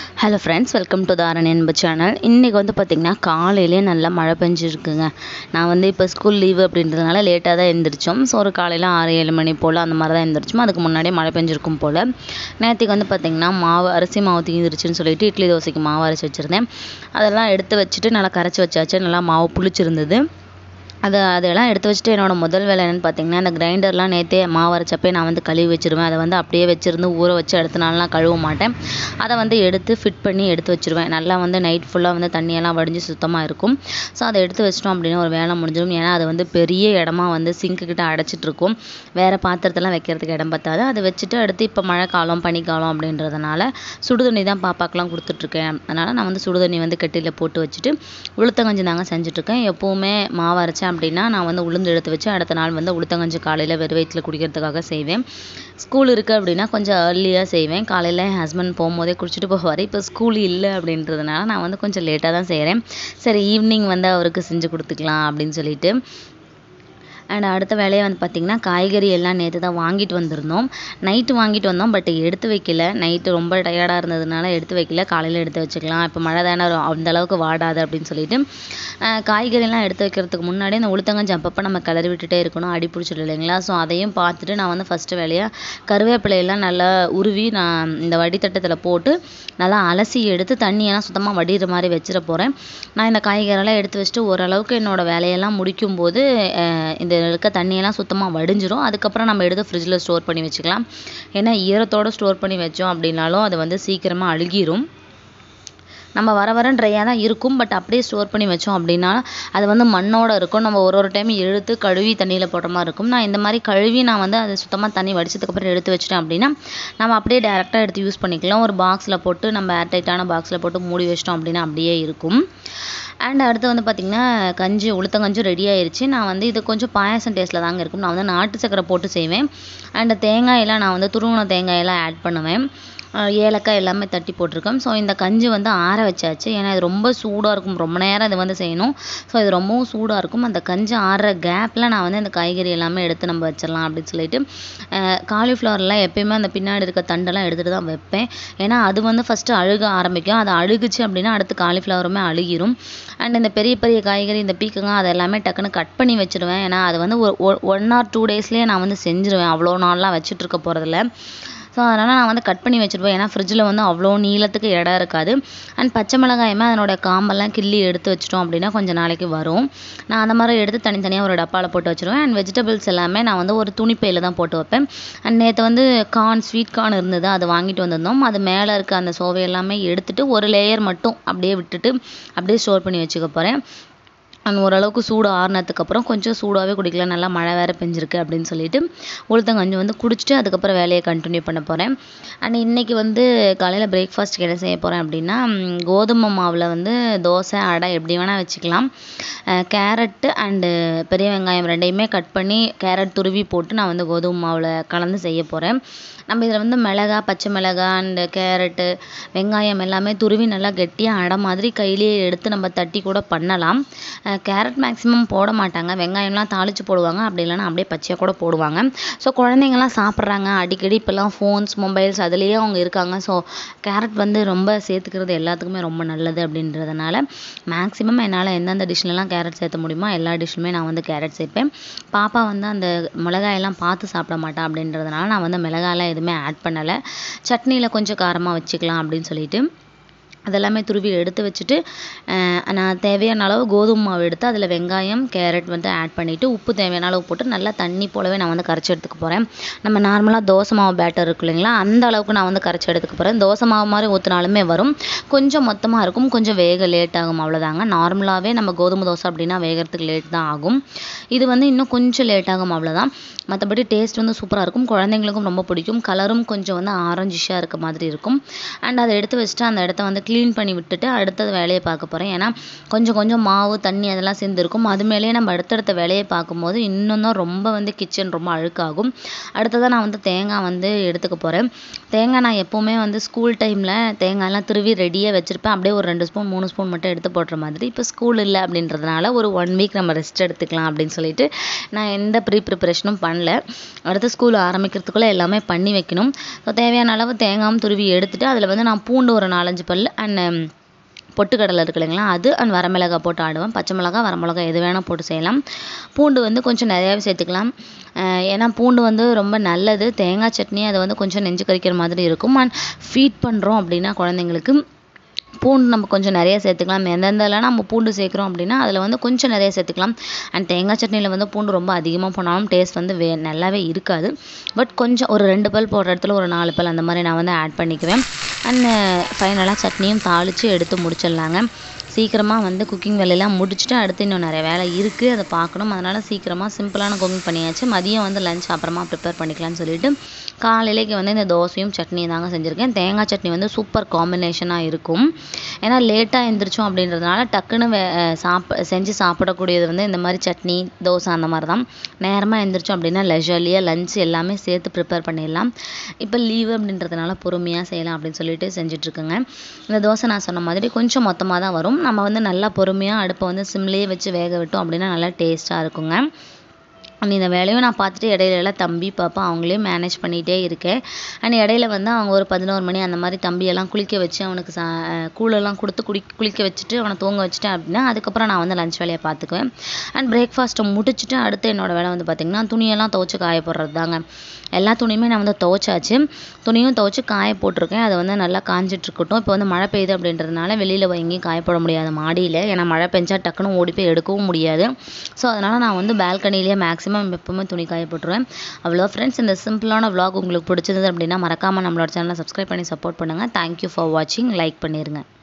hello friends welcome to Tharan என்ப channel இன்றைக்கி வந்து பார்த்திங்கன்னா காலையிலே நல்லா மழை பெஞ்சிருக்குங்க நான் வந்து இப்போ ஸ்கூல் லீவு அப்படின்றதுனால லேட்டாக தான் எழுந்திரிச்சோம் ஸோ ஒரு காலையில் ஆறு ஏழு மணி போல் அந்த மாதிரி தான் எழுந்திரிச்சோம் அதுக்கு முன்னாடியே மழை பெஞ்சிருக்கும் போல் நேற்றுக்கு வந்து பார்த்திங்கன்னா மாவு அரிசி மாவு தீந்துருச்சுன்னு சொல்லிட்டு இட்லி தோசைக்கு மாவு அரைச்சி வச்சுருந்தேன் அதெல்லாம் எடுத்து வச்சுட்டு நல்லா கரைச்சி வச்சாச்சு நல்லா மாவு புளிச்சிருந்தது அதை அதெல்லாம் எடுத்து வச்சுட்டு என்னோட முதல் வேலை என்னென்னு பார்த்தீங்கன்னா இந்த கிரைண்டர்லாம் நேற்றே மாவு அரைச்சப்பே நான் வந்து கழுவி வச்சுருவேன் அதை வந்து அப்படியே வச்சுருந்து ஊற வச்சு அடுத்த நாள்லாம் கழுவ மாட்டேன் அதை வந்து எடுத்து ஃபிட் பண்ணி எடுத்து வச்சுருவேன் நல்லா வந்து நைட் ஃபுல்லாக வந்து தண்ணியெல்லாம் வடிஞ்சு சுத்தமாக இருக்கும் ஸோ அதை எடுத்து வச்சிட்டோம் அப்படின்னா ஒரு வேலை முடிஞ்சிடும் ஏன்னா அது வந்து பெரிய இடமா வந்து சிங்க்கு கிட்ட அடைச்சிட்டு இருக்கும் வேறு பாத்திரத்தெல்லாம் வைக்கிறதுக்கு இடம் பத்தாது அதை வச்சுட்டு அடுத்து இப்போ மழை காலம் பனிக்காலம் அப்படின்றதுனால சுடு தண்ணி தான் பாப்பாக்கெலாம் கொடுத்துட்ருக்கேன் அதனால் நான் வந்து சுடு தண்ணி வந்து கெட்டியில் போட்டு வச்சுட்டு உளுத்தங்கஞ்சி தாங்க செஞ்சுட்ருக்கேன் எப்போவுமே மாவு அரைச்சேன் அப்படின்னா நான் வந்து உளுந்து எடுத்து வச்சு அடுத்த நாள் வந்து உளுத்தங்கஞ்சி காலையில் வெறும் வயிற்றில் குடிக்கிறதுக்காக செய்வேன் ஸ்கூல் இருக்குது அப்படின்னா கொஞ்சம் ஏர்லியாக செய்வேன் காலையில் என் ஹஸ்பண்ட் போகும்போதே குடிச்சிட்டு போவார் இப்போ ஸ்கூல் இல்லை அப்படின்றதுனால நான் வந்து கொஞ்சம் லேட்டாக தான் செய்கிறேன் சரி ஈவினிங் வந்து அவருக்கு செஞ்சு கொடுத்துக்கலாம் அப்படின்னு சொல்லிட்டு அண்ட் அடுத்த வேலையை வந்து பார்த்திங்கன்னா காய்கறி எல்லாம் நேற்று தான் வாங்கிட்டு வந்திருந்தோம் நைட்டு வாங்கிட்டு வந்தோம் பட் எடுத்து வைக்கல நைட்டு ரொம்ப டயர்டாக இருந்ததுனால எடுத்து வைக்கல காலையில் எடுத்து வச்சுக்கலாம் இப்போ மழை தானே அந்த அளவுக்கு வாடாது அப்படின்னு சொல்லிட்டு காய்கறிலாம் எடுத்து வைக்கிறதுக்கு முன்னாடி அந்த உளுத்தங்கஞ்சி அப்பப்போ நம்ம கிளறி விட்டுட்டே இருக்கணும் அடி பிடிச்சிடும் இல்லைங்களா ஸோ அதையும் பார்த்துட்டு நான் வந்து ஃபஸ்ட்டு வேலையாக கருவேப்பிலையெல்லாம் நல்லா உருவி நான் இந்த வடித்தட்டத்தில் போட்டு நல்லா அலசி எடுத்து தண்ணியெல்லாம் சுத்தமாக வடிகிற மாதிரி வச்சிட போகிறேன் நான் இந்த காய்கறிலாம் எடுத்து வச்சுட்டு ஓரளவுக்கு என்னோடய வேலையெல்லாம் முடிக்கும்போது இந்த இருக்க தண்ணியெல்லாம் சுத்தமாக வடிஞ்சிரும் அதுக்கப்புறம் நம்ம எடுத்து ஃப்ரிட்ஜில் ஸ்டோர் பண்ணி வச்சுக்கலாம் ஏன்னா ஈரத்தோடு ஸ்டோர் பண்ணி வச்சோம் அப்படின்னாலும் அது வந்து சீக்கிரமாக அழுகிரும் நம்ம வர வர ட்ரையாக தான் இருக்கும் பட் அப்படியே ஸ்டோர் பண்ணி வச்சோம் அப்படின்னா அது வந்து மண்ணோட இருக்கும் நம்ம ஒரு ஒரு டைம் இழுத்து கழுவி தண்ணியில் போடுற மாதிரி இருக்கும் நான் இந்த மாதிரி கழுவி நான் வந்து அது சுத்தமாக தண்ணி வடிச்சதுக்கப்புறம் எடுத்து வச்சிட்டேன் அப்படின்னா நம்ம அப்படியே டேரெக்டாக எடுத்து யூஸ் பண்ணிக்கலாம் ஒரு பாக்ஸில் போட்டு நம்ம ஏர்டைட்டான பாக்ஸில் போட்டு மூடி வச்சிட்டோம் அப்படின்னா அப்படியே இருக்கும் அண்ட் அடுத்து வந்து பார்த்திங்கன்னா கஞ்சி உளுத்தங்கஞ்சும் ரெடி ஆயிருச்சு நான் வந்து இது கொஞ்சம் பாயாசம் டேஸ்ட்டில் தாங்க இருக்கும் நான் வந்து நாட்டு சக்கரை போட்டு செய்வேன் அண்ட் தேங்காயெல்லாம் நான் வந்து துருவின தேங்காயெல்லாம் ஆட் பண்ணுவேன் ஏலக்காய் எல்லாமே தட்டி போட்டிருக்கேன் ஸோ இந்த கஞ்சி வந்து ஆற வச்சாச்சு ஏன்னா இது ரொம்ப சூடாக இருக்கும் ரொம்ப நேரம் இது வந்து செய்யணும் ஸோ இது ரொம்பவும் சூடாக இருக்கும் அந்த கஞ்சி ஆறுற கேப்பில் நான் வந்து இந்த காய்கறி எல்லாமே எடுத்து நம்ம வச்சிடலாம் அப்படின்னு சொல்லிட்டு காலிஃப்ளவர்லாம் எப்பயுமே அந்த பின்னாடி இருக்க தண்டெல்லாம் எடுத்துகிட்டு தான் வைப்பேன் ஏன்னா அது வந்து ஃபஸ்ட்டு அழுக ஆரம்பிக்கும் அது அழுகுச்சு அப்படின்னா அடுத்து காலிஃப்ளவருமே அழுகிரும் அண்ட் இந்த பெரிய பெரிய காய்கறி இந்த பீக்கங்காய் அது எல்லாமே டக்குன்னு கட் பண்ணி வச்சுருவேன் ஏன்னா அது வந்து ஒரு ஒன் ஆர் டூ டேஸ்லேயே நான் வந்து செஞ்சுருவேன் அவ்வளோ நாள்லாம் வச்சுட்டு இருக்க போகிறதில்ல ஸோ அதனால் நான் வந்து கட் பண்ணி வச்சுருப்பேன் ஏன்னா ஃப்ரிட்ஜில் வந்து அவ்வளோ நீளத்துக்கு இடம் இருக்காது அண்ட் பச்சை மிளகாயுமே அதனோட காம்பெல்லாம் கிள்ளி எடுத்து வச்சிட்டோம் அப்படின்னா கொஞ்சம் நாளைக்கு வரும் நான் அந்த மாதிரி எடுத்து தனித்தனியாக ஒரு டப்பாவில் போட்டு வச்சுருவேன் அண்ட் வெஜிடபிள்ஸ் எல்லாமே நான் வந்து ஒரு துணிப்பையில் தான் போட்டு வைப்பேன் அண்ட் நேற்று வந்து கார்ன் ஸ்வீட் கார்ன் இருந்தது அது வாங்கிட்டு வந்திருந்தோம் அது மேலே இருக்க அந்த சோவை எல்லாமே எடுத்துகிட்டு ஒரு லேயர் மட்டும் அப்படியே விட்டுட்டு அப்படியே ஸ்டோர் பண்ணி வச்சுக்க போகிறேன் அண்ட் ஓரளவுக்கு சூடு ஆறுனதுக்கப்புறம் கொஞ்சம் சூடாகவே குடிக்கலாம் நல்லா மழை வேறு பெஞ்சிருக்கு அப்படின்னு சொல்லிட்டு உளுத்தங்கஞ்சி வந்து குடிச்சிட்டு அதுக்கப்புறம் வேலையை கண்டினியூ பண்ண போகிறேன் அண்ட் இன்றைக்கி வந்து காலையில் பிரேக்ஃபாஸ்ட்டுக்கு என்ன செய்ய போகிறேன் அப்படின்னா கோதுமை மாவில் வந்து தோசை அடை எப்படி வேணால் வச்சுக்கலாம் கேரட்டு அண்டு பெரிய வெங்காயம் ரெண்டையுமே கட் பண்ணி கேரட் துருவி போட்டு நான் வந்து கோதுமை மாவில் கலந்து செய்ய போகிறேன் நம்ம இதில் வந்து மிளகா பச்சை மிளகா அண்டு கேரட்டு வெங்காயம் எல்லாமே துருவி நல்லா கெட்டியாக அடை மாதிரி கையிலேயே எடுத்து நம்ம தட்டி கூட பண்ணலாம் கேரட் மேக்ஸிமம் போட மாட்டாங்க வெங்காயம்லாம் தாளித்து போடுவாங்க அப்படி இல்லைன்னா அப்படியே பச்சையாக கூட போடுவாங்க ஸோ குழந்தைங்கலாம் சாப்பிட்றாங்க அடிக்கடி இப்போல்லாம் ஃபோன்ஸ் மொபைல்ஸ் அதுலேயே அவங்க இருக்காங்க ஸோ கேரட் வந்து ரொம்ப சேர்த்துக்கிறது எல்லாத்துக்குமே ரொம்ப நல்லது அப்படின்றதுனால மேக்ஸிமம் என்னால் எந்தெந்த டிஷ்லலாம் கேரட் சேர்த்த முடியுமோ எல்லா டிஷ்ஷுமே நான் வந்து கேரட் சேர்ப்பேன் பாப்பா வந்து அந்த மிளகாயெல்லாம் பார்த்து சாப்பிட மாட்டா அப்படின்றதுனால நான் வந்து மிளகாயெல்லாம் எதுவுமே ஆட் பண்ணலை சட்னியில் கொஞ்சம் காரமாக வச்சுக்கலாம் அப்படின்னு சொல்லிட்டு அதெல்லாமே துருவி எடுத்து வச்சுட்டு நான் தேவையான அளவு கோதுமை மாவு எடுத்து அதில் வெங்காயம் கேரட் வந்து ஆட் பண்ணிவிட்டு உப்பு தேவையான அளவு போட்டு நல்லா தண்ணி போலவே நான் வந்து கரைச்சி எடுத்துக்க போகிறேன் நம்ம நார்மலாக தோசை மாவு பேட்டர் இருக்கு இல்லைங்களா அந்த அளவுக்கு நான் வந்து கரைச்சி எடுத்துக்க போகிறேன் தோசை மாவு மாதிரி ஊற்றினாலுமே வரும் கொஞ்சம் மொத்தமாக இருக்கும் கொஞ்சம் வேக லேட் ஆகும் அவ்வளோதாங்க நார்மலாகவே நம்ம கோதுமை தோசை அப்படின்னா வேகிறதுக்கு லேட் தான் ஆகும் இது வந்து இன்னும் கொஞ்சம் லேட் ஆகும் அவ்வளோதான் மற்றபடி டேஸ்ட் வந்து சூப்பராக இருக்கும் குழந்தைங்களுக்கும் ரொம்ப பிடிக்கும் கலரும் கொஞ்சம் வந்து ஆரஞ்சிஷாக இருக்க மாதிரி இருக்கும் அண்ட் அதை எடுத்து வச்சுட்டு அந்த இடத்த வந்து க்ளீன் பண்ணி விட்டுட்டு அடுத்தது வேலையை பார்க்க போகிறேன் ஏன்னா கொஞ்சம் கொஞ்சம் மாவு தண்ணி அதெல்லாம் சேர்ந்துருக்கும் அது மேலேயே நம்ம அடுத்தடுத்த வேலையை பார்க்கும்போது இன்னும் தான் ரொம்ப வந்து கிச்சன் ரொம்ப அழுக்காகும் அடுத்ததாக நான் வந்து தேங்காய் வந்து எடுத்துக்க போகிறேன் தேங்காய் நான் எப்போவுமே வந்து ஸ்கூல் டைமில் தேங்காய்லாம் துருவி ரெடியாக வச்சுருப்பேன் அப்படியே ஒரு ரெண்டு ஸ்பூன் மூணு ஸ்பூன் மட்டும் எடுத்து போடுற மாதிரி இப்போ ஸ்கூல் இல்லை அப்படின்றதுனால ஒரு ஒன் வீக் நம்ம ரெஸ்ட் எடுத்துக்கலாம் அப்படின்னு சொல்லிட்டு நான் எந்த ப்ரீ ப்ரிப்பரேஷனும் பண்ணல அடுத்து ஸ்கூல் ஆரம்பிக்கிறதுக்குள்ளே எல்லாமே பண்ணி வைக்கணும் ஸோ தேவையான அளவு தேங்காயும் துருவி எடுத்துட்டு அதில் வந்து நான் பூண்டு ஒரு நாலஞ்சு பல் அண்ட் பொட்டுக்கடலை இருக்கு இல்லைங்களா அது அண்ட் வரமிளகாய் போட்டு ஆடுவேன் பச்சை மிளகா வரமிளகா எது வேணால் போட்டு செய்யலாம் பூண்டு வந்து கொஞ்சம் நிறையாவே சேர்த்துக்கலாம் அஹ் ஏன்னா பூண்டு வந்து ரொம்ப நல்லது தேங்காய் சட்னி அதை வந்து கொஞ்சம் நெஞ்சு கறிக்கிற மாதிரி இருக்கும் அண்ட் ஃபீட் பண்ணுறோம் அப்படின்னா குழந்தைங்களுக்கு பூண்டு நம்ம கொஞ்சம் நிறைய சேர்த்துக்கலாம் எந்தெந்தலாம் நம்ம பூண்டு சேர்க்குறோம் அப்படின்னா அதில் வந்து கொஞ்சம் நிறைய சேர்த்துக்கலாம் அண்ட் தேங்காய் சட்னியில் வந்து பூண்டு ரொம்ப அதிகமாக போனாலும் டேஸ்ட் வந்து வே நல்லாவே இருக்காது பட் கொஞ்சம் ஒரு ரெண்டு பல் போடுற இடத்துல ஒரு நாலு பல் அந்த மாதிரி நான் வந்து ஆட் பண்ணிக்குவேன் அண்ட் ஃபைனலாக சட்னியும் தாளித்து எடுத்து முடிச்சிடலாங்க சீக்கிரமாக வந்து குக்கிங் வேலையெல்லாம் முடிச்சுட்டு அடுத்து இன்னும் நிறைய வேலை இருக்குது அதை பார்க்கணும் அதனால் சீக்கிரமாக சிம்பிளான குக்கிங் பண்ணியாச்சு மதியம் வந்து லஞ்ச் அப்புறமா ப்ரிப்பேர் பண்ணிக்கலாம்னு சொல்லிட்டு காலையிலேக்கு வந்து இந்த தோசையும் சட்னியும் தாங்க செஞ்சுருக்கேன் தேங்காய் சட்னி வந்து சூப்பர் காம்பினேஷனாக இருக்கும் ஏன்னா லேட்டாக எழுந்திரிச்சோம் அப்படின்றதுனால டக்குன்னு வே சாப்ப செஞ்சு சாப்பிடக்கூடியது வந்து இந்த மாதிரி சட்னி தோசை அந்த மாதிரி தான் நேரமாக எழுந்திரிச்சோம் அப்படின்னா லெஜர்லியாக லஞ்ச் எல்லாமே சேர்த்து ப்ரிப்பேர் பண்ணிடலாம் இப்போ லீவு அப்படின்றதுனால பொறுமையாக செய்யலாம் அப்படின்னு சொல்லிட்டு செஞ்சுட்ருக்குங்க இந்த தோசை நான் சொன்ன மாதிரி கொஞ்சம் மொத்தமாக தான் வரும் நம்ம வந்து நல்லா பொறுமையாக அடுப்பை வந்து சிம்லேயே வச்சு வேக விட்டோம் அப்படின்னா நல்லா டேஸ்ட்டாக இருக்குங்க அண்ட் இந்த வேலையும் நான் பார்த்துட்டு இடையில எல்லாம் தம்பி பாப்பா அவங்களையும் மேனேஜ் பண்ணிகிட்டே இருக்கேன் அண்ட் இடையில வந்து அவங்க ஒரு பதினோரு மணி அந்த மாதிரி தம்பியெல்லாம் குளிக்க வச்சு அவனுக்கு சா கூழெல்லாம் கொடுத்து குடி குளிக்க வச்சுட்டு அவனை தூங்க வச்சுட்டேன் அப்படின்னா அதுக்கப்புறம் நான் வந்து லஞ்ச் வேலையை பார்த்துக்குவேன் அண்ட் பிரேக்ஃபாஸ்ட்டை முடிச்சுட்டு அடுத்து என்னோட வேலை வந்து பார்த்திங்கன்னா துணியெல்லாம் துவைச்சு காய போடுறது தாங்க எல்லா துணியுமே நான் வந்து துவைச்சாச்சு துணியும் துவைச்சு காய போட்டிருக்கேன் அது வந்து நல்லா காஞ்சிட்டு இருக்கட்டும் இப்போ வந்து மழை பெய்யுது அப்படின்றதுனால வெளியில் எங்கேயும் காய போட முடியாது மாடியில் ஏன்னா மழை பெஞ்சா டக்குன்னு ஓடி போய் எடுக்கவும் முடியாது ஸோ அதனால் நான் வந்து பால்கனிலேயே மேக்ஸிமம் எப்பவுமே துணி காய போட்டுருவேன் அவ்வளோ ஃப்ரெண்ட்ஸ் இந்த சிம்பிளான vlog உங்களுக்கு பிடிச்சிருந்தது அப்படின்னா மறக்காமல் நம்மளோட சேனலை சப்ஸ்கிரைப் பண்ணி சப்போர்ட் பண்ணுங்கள் தேங்க்யூ ஃபார் வாட்சிங் லைக் பண்ணிடுங்க